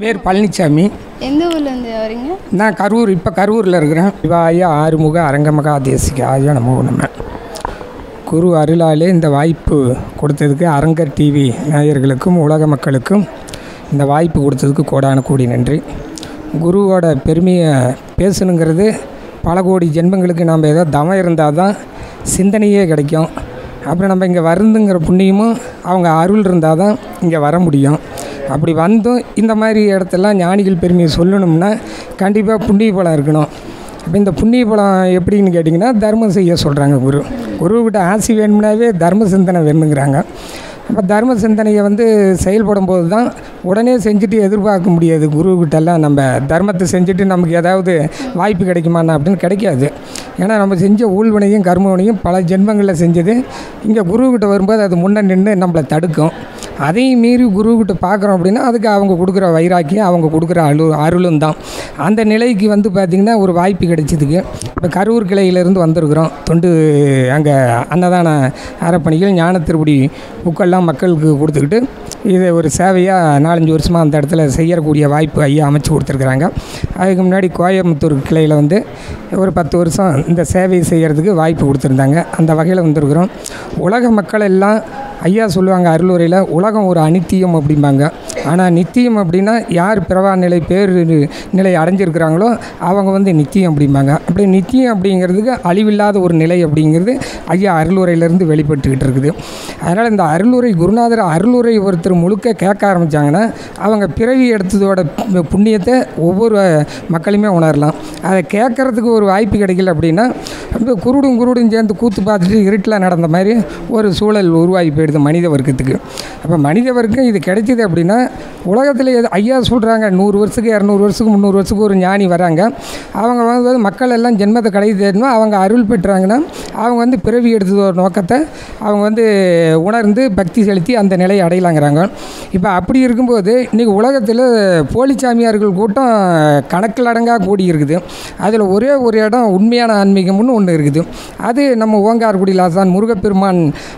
பேர் பழனிசாமி எந்த ஊர்லேருந்து வரீங்க நான் கரூர் இப்போ கரூரில் இருக்கிறேன் சிவாய ஆறுமுக அரங்கமகா தேசிகாய நமோ நம்ம குரு அருளாலே இந்த வாய்ப்பு கொடுத்ததுக்கு அரங்கர் டிவி நேயர்களுக்கும் உலக மக்களுக்கும் இந்த வாய்ப்பு கொடுத்ததுக்கு கோடான கோடி நன்றி குருவோட பெருமையை பேசணுங்கிறது பல கோடி ஜென்மங்களுக்கு நம்ம ஏதோ தவம் இருந்தால் தான் சிந்தனையே கிடைக்கும் அப்புறம் நம்ம இங்கே வருந்துங்கிற புண்ணியமும் அவங்க அருள் இருந்தால் தான் இங்கே வர முடியும் அப்படி வந்தும் இந்த மாதிரி இடத்தெல்லாம் ஞானிகள் பெருமையை சொல்லணும்னா கண்டிப்பாக புண்ணிய பலம் இருக்கணும் அப்போ இந்த புண்ணிய பலம் எப்படின்னு கேட்டிங்கன்னா தர்மம் செய்ய சொல்கிறாங்க குரு குருக்கிட்ட ஆசி வேணும்னாவே தர்ம சிந்தனை வேணுங்கிறாங்க அப்போ தர்ம சிந்தனையை வந்து செயல்படும் போது தான் உடனே செஞ்சுட்டு எதிர்பார்க்க முடியாது குருக்கிட்டெல்லாம் நம்ம தர்மத்தை செஞ்சுட்டு நமக்கு ஏதாவது வாய்ப்பு கிடைக்குமாண்ணா அப்படின்னு கிடைக்காது ஏன்னா நம்ம செஞ்ச ஊழ்வினையும் கர்மவினையும் பல ஜென்மங்களில் செஞ்சது இங்கே குருக்கிட்ட வரும்போது அது முன்னே நின்று நம்மளை தடுக்கும் அதையும் மீறி குருக்கிட்ட பார்க்குறோம் அப்படின்னா அதுக்கு அவங்க கொடுக்குற வைராக்கியம் அவங்க கொடுக்குற அரு அருளும் தான் அந்த நிலைக்கு வந்து பார்த்திங்கன்னா ஒரு வாய்ப்பு கிடைச்சதுக்கு இப்போ கரூர் கிளையிலேருந்து வந்திருக்கிறோம் தொண்டு அங்கே அன்னதான அறப்பணிகள் ஞான திருப்படி புக்கெல்லாம் மக்களுக்கு கொடுத்துக்கிட்டு இதை ஒரு சேவையாக நாலஞ்சு வருஷமாக அந்த இடத்துல செய்யக்கூடிய வாய்ப்பு ஐயா அமைச்சு கொடுத்துருக்குறாங்க அதுக்கு முன்னாடி கோயம்புத்தூர் கிளையில் வந்து ஒரு பத்து வருஷம் இந்த சேவையை செய்கிறதுக்கு வாய்ப்பு கொடுத்துருந்தாங்க அந்த வகையில் வந்திருக்கிறோம் உலக மக்கள் எல்லாம் ஐயா சொல்லுவாங்க அருளுரையில் உலகம் ஒரு அனித்தியம் அப்படிம்பாங்க ஆனால் நித்தியம் அப்படின்னா யார் பிறவா நிலை பேர் நிலை அடைஞ்சிருக்கிறாங்களோ அவங்க வந்து நித்தியம் அப்படிம்பாங்க அப்படி நித்தியம் அப்படிங்கிறதுக்கு அழிவில்லாத ஒரு நிலை அப்படிங்கிறது ஐயா அருளுரையிலேருந்து வெளிப்பட்டுக்கிட்டு இருக்குது அதனால் இந்த அருளுரை குருநாதர் அருளுரை ஒருத்தர் முழுக்க கேட்க ஆரம்பித்தாங்கன்னா அவங்க பிறவி எடுத்ததோட பு- புண்ணியத்தை ஒவ்வொரு மக்களுமே உணரலாம் அதை கேட்கறதுக்கு ஒரு வாய்ப்பு கிடைக்கல அப்படின்னா அப்படியே குருடும் குருடும் சேர்ந்து கூத்து பார்த்துட்டு இருட்டில் நடந்த மாதிரி ஒரு சூழல் உருவாகி போயிடுது மனித வர்க்கத்துக்கு அப்போ மனித வர்க்கம் இது கிடைச்சிது அப்படின்னா உலகத்தில் எது ஐயா சொல்கிறாங்க நூறு வருஷத்துக்கு இரநூறு வருஷத்துக்கு முந்நூறு வருஷத்துக்கு ஒரு ஞானி வராங்க அவங்க வந்து மக்கள் எல்லாம் ஜென்மத்தை கடை தேடணும் அவங்க அருள் பெற்றாங்கன்னா அவங்க வந்து பிறவி எடுத்தது ஒரு நோக்கத்தை அவங்க வந்து உணர்ந்து பக்தி செலுத்தி அந்த நிலையை அடையலாங்கிறாங்க இப்போ அப்படி இருக்கும்போது இன்றைக்கி உலகத்தில் போலி சாமியார்கள் கூட்டம் கணக்கில் அடங்கா கூடி இருக்குது அதில் ஒரே ஒரு இடம் உண்மையான ஆன்மீகம்னு ஒன்று இருக்குது அது நம்ம ஓங்கார்குடி லாசான் முருகப்பெருமான்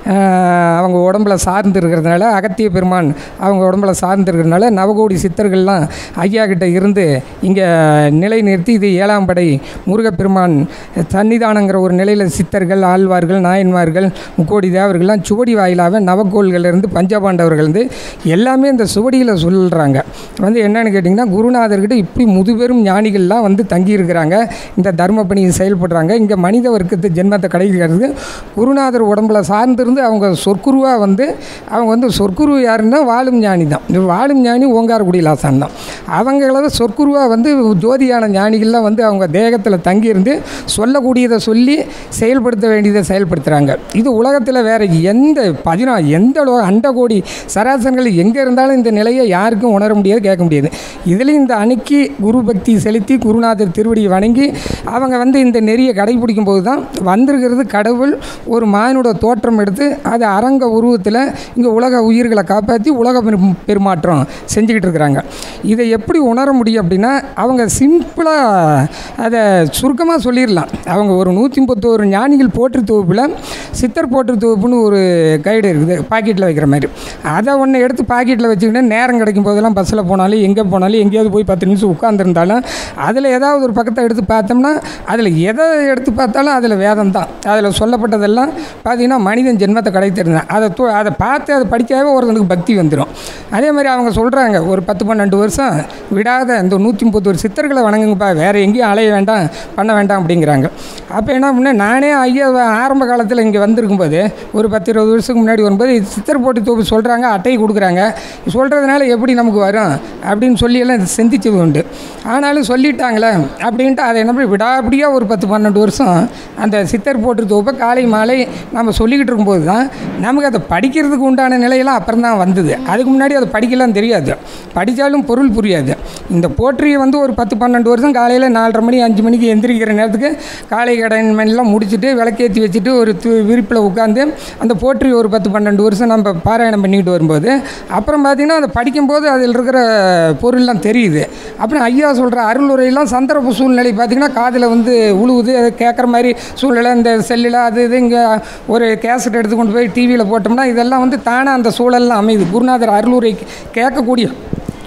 ஆஹ், அவங்க உடம்புல சார்ந்து இருக்கிறதுனால அகத்திய பெருமான் அவங்க உடம்புல சார்ந்து இருக்கிறதுனால நவகோடி சித்தர்கள்லாம் ஐயா கிட்ட இருந்து இங்கே நிலை நிறுத்தி இது ஏழாம் படை முருகப்பெருமான் சன்னிதானங்கிற ஒரு நிலையில் சித்தர்கள் ஆழ்வார்கள் நாயன்மார்கள் முக்கோடி தேவர்கள்லாம் சுவடி வாயிலாக நவக்கோள்கள்லேருந்து பஞ்சபாண்டவர்கள்லேருந்து எல்லாமே இந்த சுவடியில் சொல்கிறாங்க வந்து என்னன்னு கேட்டிங்கன்னா குருநாதர்கிட்ட இப்படி முதுபெரும் ஞானிகள்லாம் வந்து தங்கியிருக்கிறாங்க இந்த தர்ம பணியை செயல்படுறாங்க இங்கே மனித வர்க்கத்து ஜென்மத்தை கிடைக்கிறதுக்கு குருநாதர் உடம்புல சார்ந்திருந்து அவங்க சொற்குருவாக வந்து அவங்க வந்து சொற்குரு யாருன்னா வாழும் ஞானி தான் இந்த வாழும் ஞானி ஓங்காரக்குடி லாசான் தான் அவங்கள சொற்குருவாக வந்து ஜோதியான ஞானிகள்லாம் வந்து அவங்க தேகத்தில் தங்கியிருந்து சொல்லக்கூடியதை சொல்லி செயல்படுத்த வேண்டியதை செயல்படுத்துகிறாங்க இது உலகத்தில் வேறு எந்த பதினா எந்த லோ அண்ட கோடி சராசரங்கள் எங்கே இருந்தாலும் இந்த நிலையை யாருக்கும் உணர முடியாது கேட்க முடியாது இதுலேயும் இந்த அணுக்கி குரு பக்தி செலுத்தி குருநாதர் திருவடியை வணங்கி அவங்க வந்து இந்த நெறியை கடைபிடிக்கும் போது தான் வந்திருக்கிறது கடவுள் ஒரு மானுட தோற்றம் எடுத்து அது அரங்க உருவத்தில் இங்கே உலக உயிர்களை காப்பாற்றி உலக பெரும் பெருமாற்றம் செஞ்சுக்கிட்டு இருக்கிறாங்க இதை எப்படி உணர முடியும் அப்படின்னா அவங்க சிம்பிளாக அதை சுருக்கமாக சொல்லிடலாம் அவங்க ஒரு நூற்றி முப்பத்தோரு ஞானிகள் போற்று தொகுப்பில் சித்தர் போற்று தொகுப்புன்னு ஒரு கைடு இருக்குது பாக்கெட்டில் வைக்கிற மாதிரி அதை ஒன்று எடுத்து பாக்கெட்டில் வச்சுக்கிட்டு நேரம் கிடைக்கும் போதெல்லாம் பஸ்ஸில் போனாலும் எங்கே போனாலும் எங்கேயாவது போய் பத்து நிமிஷம் உட்காந்துருந்தாலும் அதில் ஏதாவது ஒரு பக்கத்தை எடுத்து பார்த்தோம்னா அதில் எதை எடுத்து பார்த்தாலும் அதில் வேதம் தான் அதில் சொல்லப்பட்டதெல்லாம் பார்த்தீங்கன்னா மனிதன் ஜென்மத்தை கடை தெரிந்தான் அதை து அதை பார்த்து அதை படிக்காவே ஒருத்தனுக்கு பக்தி வந்துடும் அதே மாதிரி அவங்க சொல்கிறாங்க ஒரு பத்து பன்னெண்டு வருஷம் விடாத இந்த நூற்றி முப்பத்தி ஒரு சித்தர்களை வணங்குங்கப்பா வேறு எங்கேயும் அலைய வேண்டாம் பண்ண வேண்டாம் அப்படிங்கிறாங்க அப்போ என்ன பண்ண நானே ஐயா ஆரம்ப காலத்தில் இங்கே வந்திருக்கும்போது ஒரு பத்து இருபது வருஷத்துக்கு முன்னாடி வரும்போது இது சித்தர் போட்டி தொகுப்பு சொல்கிறாங்க அட்டையை கொடுக்குறாங்க சொல்கிறதுனால எப்படி நமக்கு வரும் அப்படின்னு சொல்லி எல்லாம் சிந்திச்சது உண்டு ஆனாலும் சொல்லிட்டாங்களே அப்படின்ட்டு அதை என்ன பண்ணி விடாப்படியாக ஒரு பத்து பன்னெண்டு வருஷம் அந்த சித்தர் போட்டு தொகுப்பை காலை மாலை நம்ம சொல்லிக்கிட்டு இருக்கும்போது தான் நமக்கு அதை படிக்கிறதுக்கு உண்டான நிலையெல்லாம் அப்புறம் தான் வந்தது அதுக்கு முன்னாடி அதை படிக்கலாம் தெரியாது படித்தாலும் பொருள் புரியாது இந்த போற்றியை வந்து ஒரு பத்து பன்னெண்டு வருஷம் காலையில் நாலரை மணி அஞ்சு மணிக்கு எந்திரிக்கிற நேரத்துக்கு காலை கடன் எல்லாம் முடிச்சுட்டு விளக்கேற்றி வச்சுட்டு ஒரு து- விரிப்பில் உட்காந்து அந்த போற்றி ஒரு பத்து பன்னெண்டு வருஷம் நம்ம பாராயணம் பண்ணிக்கிட்டு வரும்போது அப்புறம் பார்த்திங்கன்னா அதை படிக்கும்போது அதில் இருக்கிற பொருள்லாம் தெரியுது அப்புறம் ஐயா சொல்கிற அருளுரையெல்லாம் சந்தர்ப்ப சூழ்நிலை பார்த்திங்கன்னா காதில் வந்து உழுவுது அதை கேட்குற மாதிரி சூழ்நிலை இந்த செல்லில் அது இது இங்கே ஒரு கேசட் எடுத்து கொண்டு போய் டிவியில் போட்டோம்னா இதெல்லாம் வந்து தானாக அந்த சூழல்லாம் அமையுது குருநாதர் அருளுரை கேட்கக்கூடிய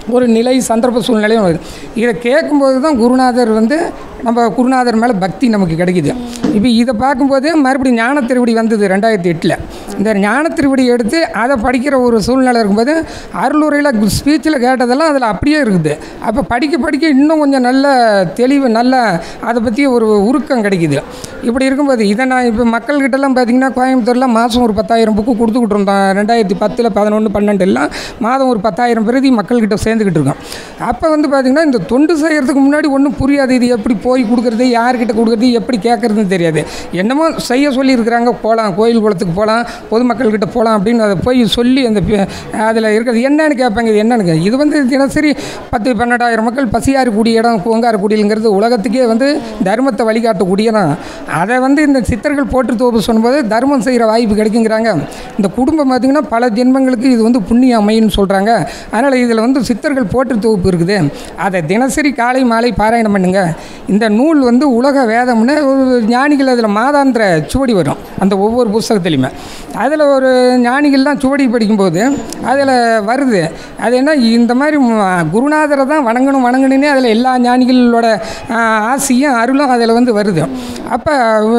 ஒரு நிலை சந்தர்ப்ப சூழ்நிலையும் வருது இதை கேட்கும்போது தான் குருநாதர் வந்து நம்ம குருநாதர் மேலே பக்தி நமக்கு கிடைக்குது இப்போ இதை பார்க்கும்போது மறுபடியும் ஞான திருவடி வந்தது ரெண்டாயிரத்தி எட்டில் இந்த ஞான திருவடி எடுத்து அதை படிக்கிற ஒரு சூழ்நிலை இருக்கும்போது அருளுரையில் ஸ்பீச்சில் கேட்டதெல்லாம் அதில் அப்படியே இருக்குது அப்போ படிக்க படிக்க இன்னும் கொஞ்சம் நல்ல தெளிவு நல்ல அதை பற்றி ஒரு உருக்கம் கிடைக்குது இப்படி இருக்கும்போது இதை நான் இப்போ மக்கள்கிட்டலாம் பார்த்தீங்கன்னா கோயம்புத்தூரில் மாதம் ஒரு பத்தாயிரம் புக்கு கொடுத்துக்கிட்டு இருந்தோம் ரெண்டாயிரத்தி பத்தில் பதினொன்று பன்னெண்டுலாம் மாதம் ஒரு பத்தாயிரம் பிரதி மக்கள்கிட்ட சேர்ந்துக்கிட்டு இருக்கோம் அப்போ வந்து பார்த்திங்கன்னா இந்த தொண்டு செய்கிறதுக்கு முன்னாடி ஒன்றும் புரியாது இது எப்படி போய் கொடுக்குறது யார்கிட்ட கொடுக்குறது எப்படி கேட்குறதுன்னு தெரியாது என்னமோ செய்ய சொல்லியிருக்கிறாங்க போகலாம் கோயில் குளத்துக்கு போகலாம் பொதுமக்கள்கிட்ட போகலாம் அப்படின்னு அதை போய் சொல்லி அந்த அதில் இருக்கிறது என்னன்னு கேட்பாங்க இது என்னன்னு கே- இது வந்து தினசரி பத்து பன்னெண்டாயிரம் மக்கள் பசியாறக்கூடிய இடம் பூங்காரக்குடியிலுங்கிறது உலகத்துக்கே வந்து தர்மத்தை வழிகாட்டக்கூடிய தான் அதை வந்து இந்த சித்தர்கள் போட்டு தோப்பு சொல்லும்போது தர்மம் செய்கிற வாய்ப்பு கிடைக்குங்கிறாங்க இந்த குடும்பம் பார்த்திங்கன்னா பல ஜென்மங்களுக்கு இது வந்து புண்ணிய அமைன்னு சொல்கிறாங்க அதனால் இதில் வந்து சித்தர்கள் போட்டு தொகுப்பு இருக்குது அதை தினசரி காலை மாலை பாராயணம் பண்ணுங்க இந்த நூல் வந்து உலக வேதம்னு ஒரு ஞானிகள் அதில் மாதாந்திர சுவடி வரும் அந்த ஒவ்வொரு புஸ்தகத்துலையுமே அதில் ஒரு ஞானிகள்லாம் சுவடி படிக்கும்போது அதில் வருது அது என்ன இந்த மாதிரி ம- குருநாதரை தான் வணங்கணும் வணங்கணுன்னே அதில் எல்லா ஞானிகளோட ஆ, ஆசியும் அருளும் அதில் வந்து வருது அப்போ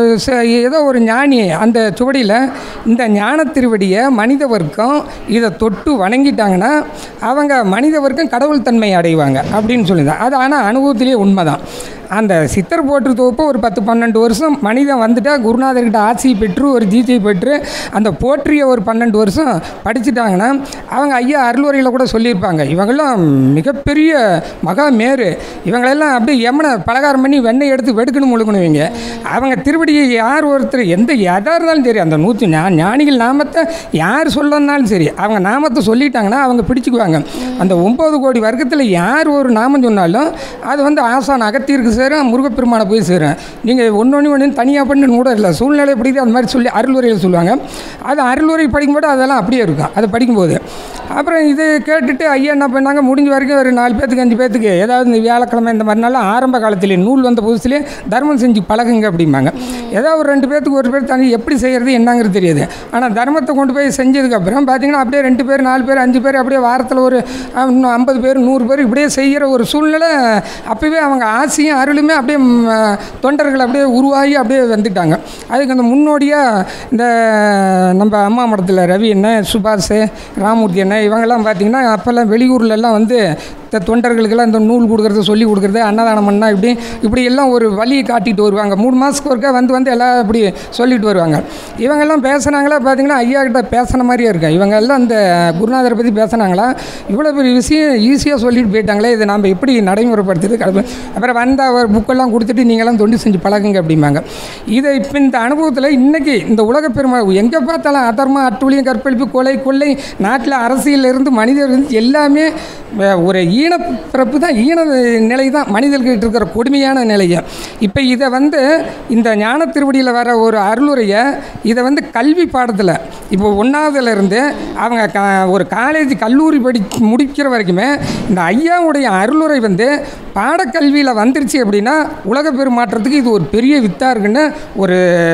ஏதோ ஒரு ஞானி அந்த சுவடியில் இந்த ஞான திருவடியை மனித வர்க்கம் இதை தொட்டு வணங்கிட்டாங்கன்னா அவங்க மனித வர்க்கம் கடவுள் தன்மை அடைவாங்க அப்படின்னு சொல்லியிருந்தாங்க அது ஆனால் அனுபவத்திலேயே உண்மைதான் அந்த சித்தர் போற்று தொகுப்பு ஒரு பத்து பன்னெண்டு வருஷம் மனிதன் வந்துட்டா குருநாதர்கிட்ட ஆட்சி பெற்று ஒரு ஜீச்சை பெற்று அந்த போற்றிய ஒரு பன்னெண்டு வருஷம் படிச்சுட்டாங்கன்னா அவங்க ஐயா அருளுரையில் கூட சொல்லியிருப்பாங்க இவங்கெல்லாம் மிகப்பெரிய மகா மேரு இவங்களெல்லாம் அப்படியே யமனை பலகாரம் பண்ணி வெண்ணெய் எடுத்து வெடுக்கணும் முழுக்கணும் இவங்க அவங்க திருவடியை யார் ஒருத்தர் எந்த எதாக இருந்தாலும் சரி அந்த நூற்றி ஞா ஞானிகள் நாமத்தை யார் சொல்லனாலும் சரி அவங்க நாமத்தை சொல்லிட்டாங்கன்னா அவங்க பிடிச்சிக்குவாங்க அந்த ஒம்பது கோடி வர்க்கத்தில் யார் ஒரு நாமம் சொன்னாலும் அது வந்து ஆசான் அகத்தியிருக்கு சேரும் முருகப்பெருமானை போய் சேரும் நீங்கள் ஒன்று ஒன்று ஒன்று தனியாக பண்ணு கூட இல்லை சூழ்நிலை எப்படி அந்த மாதிரி சொல்லி அருளுரையில் சொல்லுவாங்க அது அருளுரை படிக்கும்போது அதெல்லாம் அப்படியே இருக்கும் அதை படிக்கும்போது அப்புறம் இது கேட்டுட்டு ஐயா என்ன பண்ணாங்க முடிஞ்ச வரைக்கும் ஒரு நாலு பேத்துக்கு அஞ்சு பேத்துக்கு ஏதாவது இந்த வியாழக்கிழமை இந்த மாதிரி நாள் ஆரம்ப காலத்திலே நூல் வந்த புதுசுலேயே தர்மம் செஞ்சு பழகுங்க அப்படிம்பாங்க ஏதோ ஒரு ரெண்டு பேத்துக்கு ஒரு பேர் தனி எப்படி செய்கிறது என்னங்கிறது தெரியாது ஆனால் தர்மத்தை கொண்டு போய் செஞ்சதுக்கப்புறம் பார்த்தீங்கன்னா அப்படியே ரெண்டு பேர் நாலு பேர் அஞ்சு பேர் அப்படியே வாரத்தில் ஒரு அஹ், இன்னும் ஐம்பது பேர் நூறு பேர் இப்படியே செய்கிற ஒரு சூழ்நிலை அப்போவே அவங்க ஆசையும் அருளுமே அப்படியே ம், அஹ், தொண்டர்கள் அப்படியே உருவாகி அப்படியே வந்துட்டாங்க அதுக்கு அந்த முன்னோடியாக இந்த நம்ம அம்மா மடத்தில் ரவி அண்ணன் சுபாஷ் ராமூர்த்தி அண்ணன் இவங்கெல்லாம் பார்த்தீங்கன்னா அப்போல்லாம் வெளியூர்லலாம் வந்து இந்த தொண்டர்களுக்கெல்லாம் இந்த நூல் கொடுக்குறது சொல்லி கொடுக்குறது அன்னதானம் பண்ணா இப்படி இப்படி எல்லாம் ஒரு வழியை காட்டிட்டு வருவாங்க மூணு மாதத்துக்கு ஒருக்கா வந்து வந்து எல்லாம் இப்படி சொல்லிட்டு வருவாங்க இவங்கெல்லாம் பேசுனாங்களா பார்த்தீங்கன்னா ஐயா கிட்ட பேசுன மாதிரியே இருக்கும் இவங்க எல்லாம் இந்த குருநாதரை பற்றி பேசுனாங்களா இவ்வளோ பெரிய விஷயம் ஈஸியாக சொல்லிட்டு போயிட்டாங்களே இதை நம்ம எப்படி நடைமுறைப்படுத்துறது கடமை அப்புறம் வந்த ஒரு புக்கெல்லாம் கொடுத்துட்டு நீங்களாம் தொண்டு செஞ்சு பழகுங்க அப்படிம்பாங்க இதை இப்போ இந்த அனுபவத்தில் இன்றைக்கி இந்த உலக பெருமை எங்கே பார்த்தாலும் அதர்மம் அட்டுழியம் கற்பழிப்பு கொலை கொள்ளை நாட்டில் அரசியல்ல இருந்து மனிதர் இருந்து எல்லாமே அஹ், ஒரு ஈன பிறப்பு தான் ஈன நிலை தான் மனிதர்கிட்ட இருக்கிற கொடுமையான நிலையை இப்போ இதை வந்து இந்த ஞான திருவடியில் வர ஒரு அருளுரையை இதை வந்து கல்வி பாடத்தில் இப்போ ஒன்றாவதுல இருந்து அவங்க க ஒரு காலேஜ் கல்லூரி படி முடிக்கிற வரைக்குமே இந்த ஐயாவுடைய அருளுரை வந்து பாடக்கல்வியில் வந்துருச்சு அப்படின்னா உலக பெருமாற்றத்துக்கு இது ஒரு பெரிய வித்தாக இருக்குன்னு ஒரு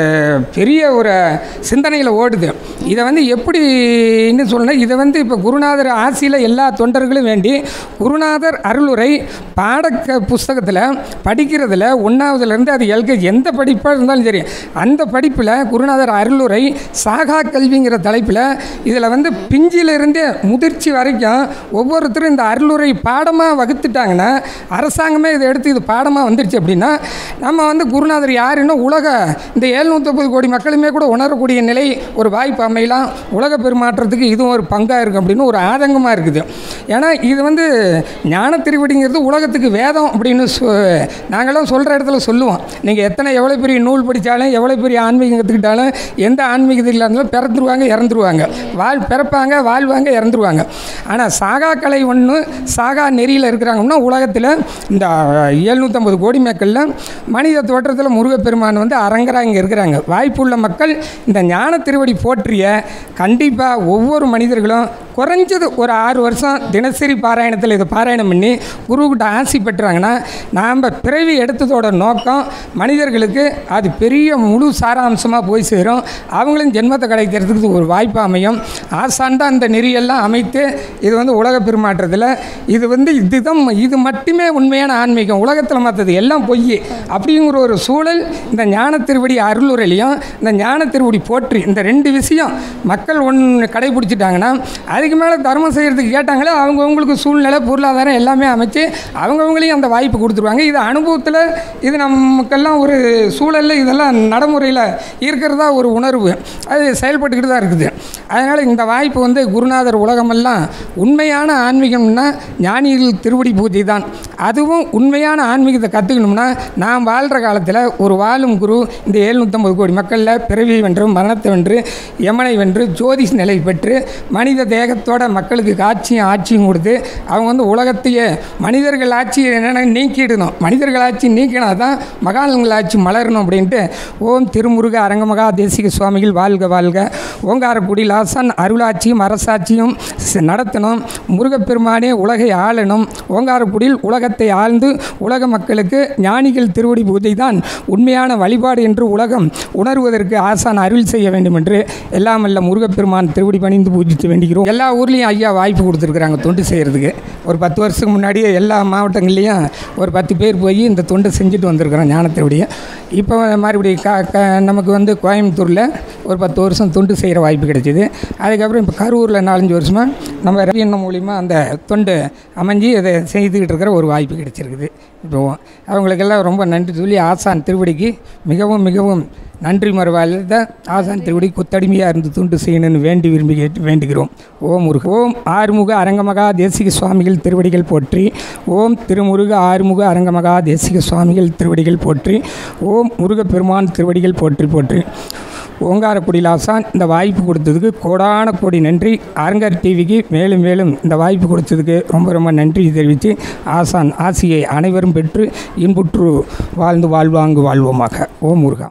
பெரிய ஒரு சிந்தனையில் ஓடுது இதை வந்து எப்படின்னு சொல்லணும் இதை வந்து இப்போ குருநாதர் ஆசியில் எல்லா தொண்டர்களும் வேண்டி குருநாதர் அருளுரை பாடக்க புஸ்தகத்தில் படிக்கிறதுல ஒன்றாவதுலேருந்து அது எல்கேஜி எந்த படிப்பாக இருந்தாலும் சரி அந்த படிப்பில் குருநாதர் அருளுரை சாகா கல்விங்கிற தலைப்பில் இதில் வந்து பிஞ்சிலிருந்தே முதிர்ச்சி வரைக்கும் ஒவ்வொருத்தரும் இந்த அருளுரை பாடமாக வகுத்துட்டாங்கன்னா அரசாங்கமே இதை எடுத்து இது பாடமாக வந்துருச்சு அப்படின்னா நம்ம வந்து குருநாதர் யாருன்னா உலக இந்த எழுநூற்றம்பது கோடி மக்களுமே கூட உணரக்கூடிய நிலை ஒரு வாய்ப்பு அமையலாம் உலக பெருமாற்றத்துக்கு இதுவும் ஒரு பங்காக இருக்கும் அப்படின்னு ஒரு ஆதங்கமாக இருக்குது ஏன்னா இது வந்து ஞான திருவடிங்கிறது உலகத்துக்கு வேதம் அப்படின்னு சொ நாங்களாம் சொல்கிற இடத்துல சொல்லுவோம் நீங்கள் எத்தனை எவ்வளோ பெரிய நூல் படித்தாலும் எவ்வளோ பெரிய ஆன்மீகம் கற்றுக்கிட்டாலும் எந்த ஆன்மீகத்தில் இருந்தாலும் பிறந்துருவாங்க இறந்துருவாங்க வாழ் பிறப்பாங்க வாழ்வாங்க இறந்துருவாங்க ஆனால் சாகா கலை ஒன்று சாகா நெறியில் இருக்கிறாங்கன்னா உலகத்தில் இந்த எழுநூற்றம்பது கோடி மக்களில் மனித தோற்றத்தில் முருகப்பெருமான் வந்து அரங்கராக இங்கே இருக்கிறாங்க வாய்ப்புள்ள மக்கள் இந்த ஞான திருவடி போற்றிய கண்டிப்பாக ஒவ்வொரு மனிதர்களும் குறைஞ்சது ஒரு ஆறு வருஷம் தினசரி பாராயணத்தில் இதை பாராயணம் பண்ணி குருக்கிட்ட ஆசி பெற்றாங்கன்னா நாம் பிறவி எடுத்ததோட நோக்கம் மனிதர்களுக்கு அது பெரிய முழு சாராம்சமாக போய் சேரும் அவங்களும் ஜென்மத்தை கிடைக்கிறதுக்கு ஒரு வாய்ப்பு அமையும் ஆசாண்டா அந்த நெறியெல்லாம் அமைத்து இது வந்து உலக பெருமாற்றத்தில் இது வந்து இதுதான் இது மட்டுமே உண்மையான ஆன்மீகம் உலகத்தில் மற்றது எல்லாம் பொய் அப்படிங்கிற ஒரு சூழல் இந்த ஞான திருவடி அருளுரையிலையும் இந்த ஞான திருவடி போற்றி இந்த ரெண்டு விஷயம் மக்கள் ஒன்று கடைபிடிச்சிட்டாங்கன்னா அதுக்கு மேலே தர்மம் செய்கிறதுக்கு கேட்டாங்களே அவங்கவுங்களுக்கு சூழ்நிலை பொருளாதாரம் எல்லாமே அமைச்சு அவங்கவுங்களையும் அந்த வாய்ப்பு கொடுத்துருவாங்க இது அனுபவத்தில் இது நமக்கெல்லாம் ஒரு சூழலில் இதெல்லாம் நடைமுறையில் இருக்கிறதா ஒரு உணர்வு அது செயல்பட்டுக்கிட்டு தான் இருக்குது அதனால் இந்த வாய்ப்பு வந்து குருநாதர் உலகமெல்லாம் உண்மையான ஆன்மீகம்னா ஞானிகள் திருவடி பூஜை தான் அதுவும் உண்மையான ஆன்மீகத்தை கற்றுக்கணும்னா நாம் வாழ்கிற காலத்தில் ஒரு வாழும் குரு இந்த எழுநூற்றம்பது கோடி மக்களில் பிறவியை வென்று மரணத்தை வென்று யமனை வென்று ஜோதிஷ் நிலை பெற்று மனித தேகத்தோட மக்களுக்கு காட்சியும் ஆட்சியும் கொடுத்து அவங்க வந்து உலகத்தையே மனிதர்கள் ஆட்சி என்னென்ன நீக்கிடணும் மனிதர்கள் ஆட்சி நீக்கினா தான் மகான்கள் ஆட்சி மலரணும் அப்படின்ட்டு ஓம் திருமுருக அரங்கமகா தேசிக சுவாமிகள் வாழ்க வாழ்க ஓங்காரக்குடி லாசன் அருளாட்சியும் அரசாட்சியும் ஸ்- நடத்தணும் முருகப்பெருமானே உலகை ஆளணும் ஓங்காரக்குடியில் உலகத்தை ஆழ்ந்து உலக மக்களுக்கு ஞானிகள் திருவடி பூஜை தான் உண்மையான வழிபாடு என்று உலகம் உணர்வதற்கு ஆசான் அருள் செய்ய வேண்டும் என்று எல்லாம் வல்ல முருகப்பெருமான் திருவடி பணிந்து பூஜித்து வேண்டுகிறோம் எல்லா ஊர்லேயும் ஐயா வாய்ப்பு கொடுத்துருக்குறாங்க தொண்டு செய்கிறதுக்கு ஒரு பத்து வருஷத்துக்கு முன்னாடியே எல்லா மாவட்டங்கள்லேயும் ஒரு பத்து பேர் போய் இந்த தொண்டு செஞ்சுட்டு வந்திருக்கிறோம் ஞானத்தினுடைய இப்போ மறுபடியும் க க நமக்கு வந்து கோயம்புத்தூரில் ஒரு பத்து வருஷம் தொண்டு செய்கிற வாய்ப்பு கிடைச்சிது அதுக்கப்புறம் இப்போ கரூரில் நாலஞ்சு வருஷமாக நம்ம ரவி எண்ணம் மூலிமா அந்த தொண்டு அமைஞ்சு அதை செய்துக்கிட்டு இருக்கிற ஒரு வாய்ப்பு கிடைச்சிருக்குது இப்போ அவங்களுக்கெல்லாம் ரொம்ப நன்றி சொல்லி ஆசான் திருவடிக்கு மிகவும் மிகவும் நன்றி மறுவாழ்ந்த ஆசான் திருவடி கொத்தடிமையாக இருந்து தொண்டு செய்யணும்னு வேண்டி விரும்பி கேட்டு வேண்டுகிறோம் ஓம் முருக ஓம் ஆறுமுக அரங்கமகா தேசிக சுவாமிகள் திருவடிகள் போற்றி ஓம் திருமுருக ஆறுமுக அரங்கமகா தேசிக சுவாமிகள் திருவடிகள் போற்றி ஓம் முருகப்பெருமான் திருவடிகள் போற்றி போற்றி ஓங்காரக்குடி லாசான் இந்த வாய்ப்பு கொடுத்ததுக்கு கோடான கோடி நன்றி அரங்கர் டிவிக்கு மேலும் மேலும் இந்த வாய்ப்பு கொடுத்ததுக்கு ரொம்ப ரொம்ப நன்றி தெரிவித்து ஆசான் ஆசியை அனைவரும் பெற்று இன்புற்று வாழ்ந்து வாழ்வாங்கு வாழ்வோமாக ஓம் முருகா